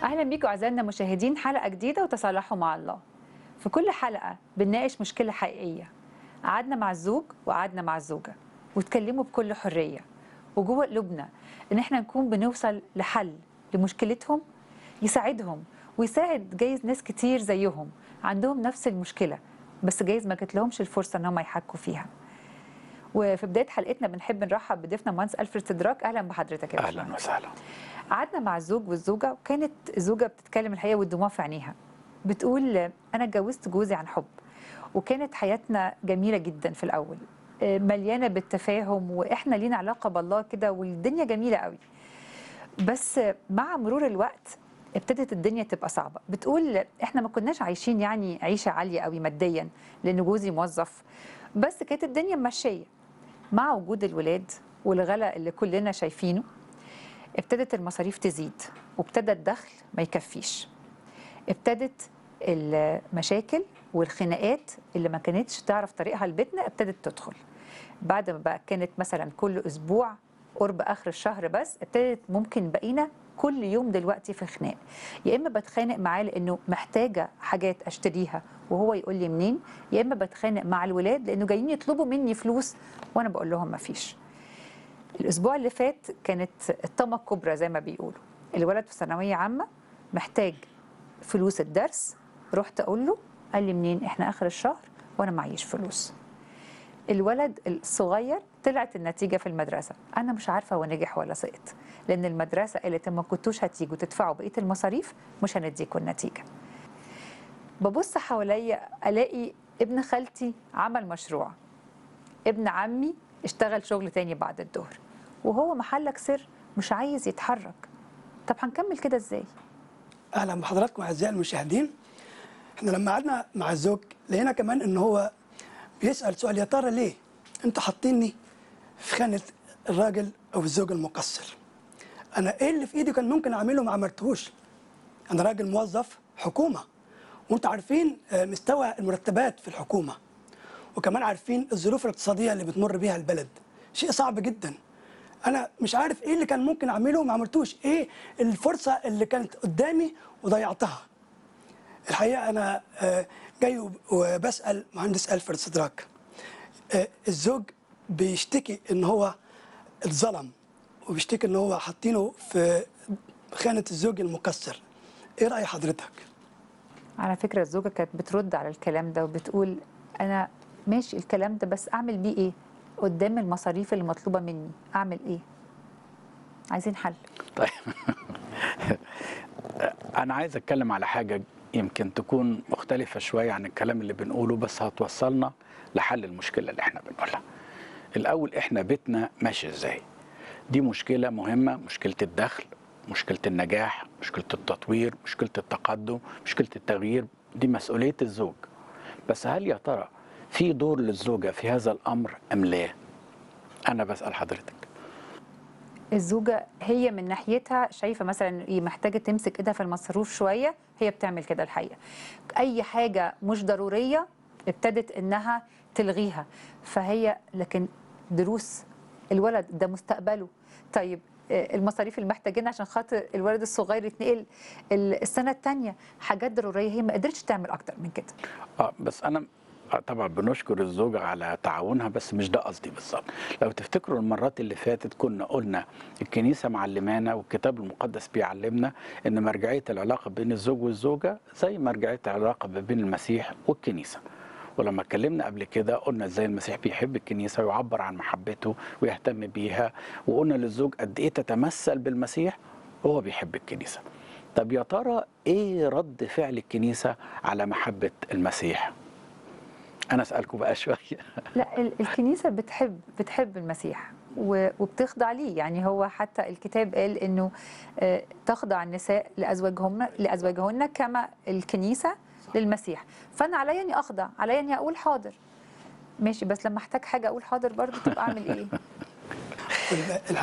اهلا بيكم اعزائنا المشاهدين حلقه جديده وتصالحوا مع الله في كل حلقه بنناقش مشكله حقيقيه قعدنا مع الزوج وقعدنا مع الزوجه واتكلموا بكل حريه وجوه قلوبنا ان احنا نكون بنوصل لحل لمشكلتهم يساعدهم ويساعد جايز ناس كتير زيهم عندهم نفس المشكله بس جايز ما جات لهمش الفرصه ان هم يحكوا فيها وفي بدايه حلقتنا بنحب نرحب بضيفنا مهندس الفريد سدراك اهلا بحضرتك يا اهلا باشمهندس. وسهلا قعدنا مع الزوج والزوجه وكانت الزوجه بتتكلم الحقيقه والدموع في عينيها بتقول انا اتجوزت جوزي عن حب وكانت حياتنا جميله جدا في الاول آه، مليانه بالتفاهم واحنا لينا علاقه بالله كده والدنيا جميله قوي بس مع مرور الوقت ابتدت الدنيا تبقى صعبه بتقول احنا ما كناش عايشين يعني عيشه عاليه قوي ماديا لان جوزي موظف بس كانت الدنيا ماشيه مع وجود الولاد والغلاء اللي كلنا شايفينه ابتدت المصاريف تزيد وابتدى الدخل ما يكفيش ابتدت المشاكل والخناقات اللي ما كانتش تعرف طريقها لبيتنا ابتدت تدخل بعد ما بقى كانت مثلا كل اسبوع قرب اخر الشهر بس ابتدت ممكن بقينا كل يوم دلوقتي في خناق يا اما بتخانق معاه لانه محتاجه حاجات اشتريها وهو يقول لي منين يا اما بتخانق مع الولاد لانه جايين يطلبوا مني فلوس وانا بقول لهم ما فيش الاسبوع اللي فات كانت الطامه الكبرى زي ما بيقولوا الولد في ثانويه عامه محتاج فلوس الدرس رحت اقول له قال لي منين احنا اخر الشهر وانا معيش فلوس الولد الصغير طلعت النتيجه في المدرسه انا مش عارفه هو نجح ولا سقط لان المدرسه قالت ما كنتوش هتيجوا تدفعوا بقيه المصاريف مش هنديكوا النتيجه ببص حواليا الاقي ابن خالتي عمل مشروع ابن عمي اشتغل شغل تاني بعد الظهر وهو محلك سر مش عايز يتحرك طب هنكمل كده ازاي اهلا بحضراتكم اعزائي المشاهدين احنا لما قعدنا مع الزوج لقينا كمان ان هو بيسال سؤال يا ترى ليه انتوا حاطيني في خانه الراجل او الزوج المقصر انا ايه اللي في ايدي كان ممكن اعمله ما عملتهوش انا راجل موظف حكومه وانتوا عارفين آه، مستوى المرتبات في الحكومه وكمان عارفين الظروف الاقتصاديه اللي بتمر بيها البلد شيء صعب جدا انا مش عارف ايه اللي كان ممكن اعمله وما عملتوش ايه الفرصه اللي كانت قدامي وضيعتها الحقيقه انا آه، جاي وب- وبسال مهندس الفرد سدراك آه، الزوج بيشتكي ان هو اتظلم وبيشتكي ان هو حاطينه في خانه الزوج المكسر ايه راي حضرتك على فكره الزوجه كانت بترد على الكلام ده وبتقول انا ماشي الكلام ده بس اعمل بيه ايه قدام المصاريف اللي مطلوبه مني اعمل ايه عايزين حل طيب انا عايز اتكلم على حاجه يمكن تكون مختلفه شويه عن الكلام اللي بنقوله بس هتوصلنا لحل المشكله اللي احنا بنقولها الاول احنا بيتنا ماشي ازاي دي مشكله مهمه مشكله الدخل مشكله النجاح مشكله التطوير مشكله التقدم مشكله التغيير دي مسؤوليه الزوج بس هل يا ترى في دور للزوجه في هذا الامر ام لا انا بسال حضرتك الزوجه هي من ناحيتها شايفه مثلا ايه محتاجه تمسك ايدها في المصروف شويه هي بتعمل كده الحقيقه اي حاجه مش ضروريه ابتدت انها تلغيها فهي لكن دروس الولد ده مستقبله طيب آه، المصاريف اللي محتاجينها عشان خاطر الولد الصغير يتنقل ال- السنه الثانيه حاجات ضروريه هي ما قدرتش تعمل اكتر من كده اه بس انا آه طبعا بنشكر الزوجة على تعاونها بس مش ده قصدي بالظبط لو تفتكروا المرات اللي فاتت كنا قلنا الكنيسة معلمانا والكتاب المقدس بيعلمنا ان مرجعية العلاقة بين الزوج والزوجة زي مرجعية العلاقة ما بين المسيح والكنيسة ولما اتكلمنا قبل كده قلنا ازاي المسيح بيحب الكنيسة ويعبر عن محبته ويهتم بيها وقلنا للزوج قد ايه تتمثل بالمسيح وهو بيحب الكنيسة طب يا ترى ايه رد فعل الكنيسة على محبة المسيح انا اسالكم بقى شويه لا ال- الكنيسة بتحب بتحب المسيح و- وبتخضع ليه يعني هو حتى الكتاب قال انه آه، تخضع النساء لازواجهن لازواجهن كما الكنيسة للمسيح فانا عليا اني اخضع عليا اني اقول حاضر ماشي بس لما احتاج حاجه اقول حاضر برضه تبقى اعمل ايه الحقيقه